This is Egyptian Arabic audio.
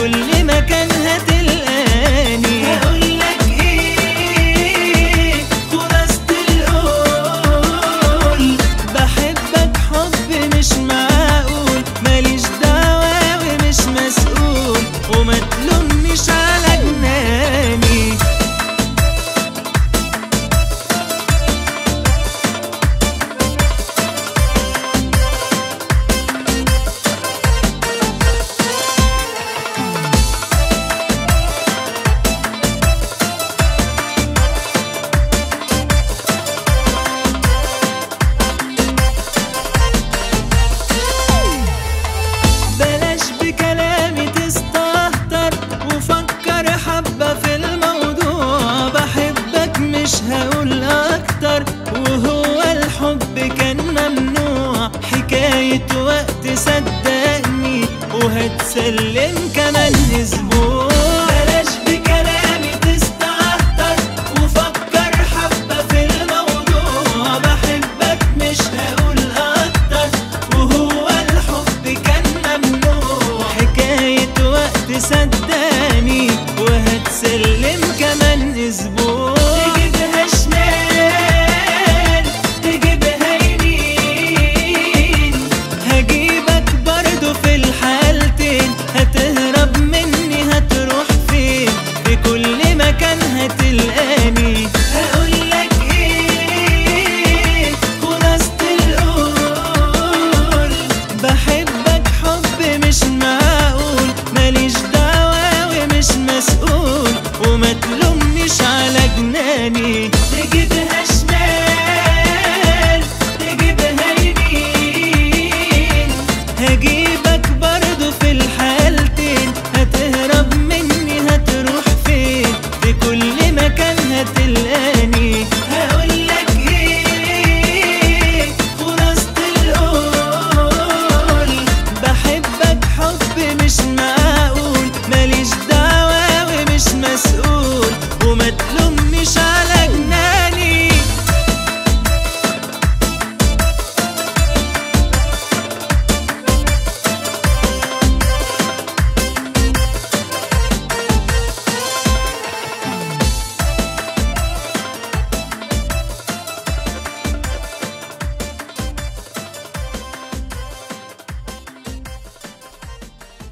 كل مكان هتلقاني هقولك ايه خلاصة القول بحبك حب مش معقول ماليش دعوة ومش مسؤول وما تلومنيش على جناني بلاش بكلامي تستهتر وفكر حبة في الموضوع بحبك مش هقول أكتر وهو الحب كان ممنوع حكاية وقت صدقني وهتسلم كمان أسبوع بلاش بكلامي تستهتر وفكر حبة في الموضوع بحبك مش هقول أكتر وهو الحب كان ممنوع حكاية وقت صدقني وهتسلم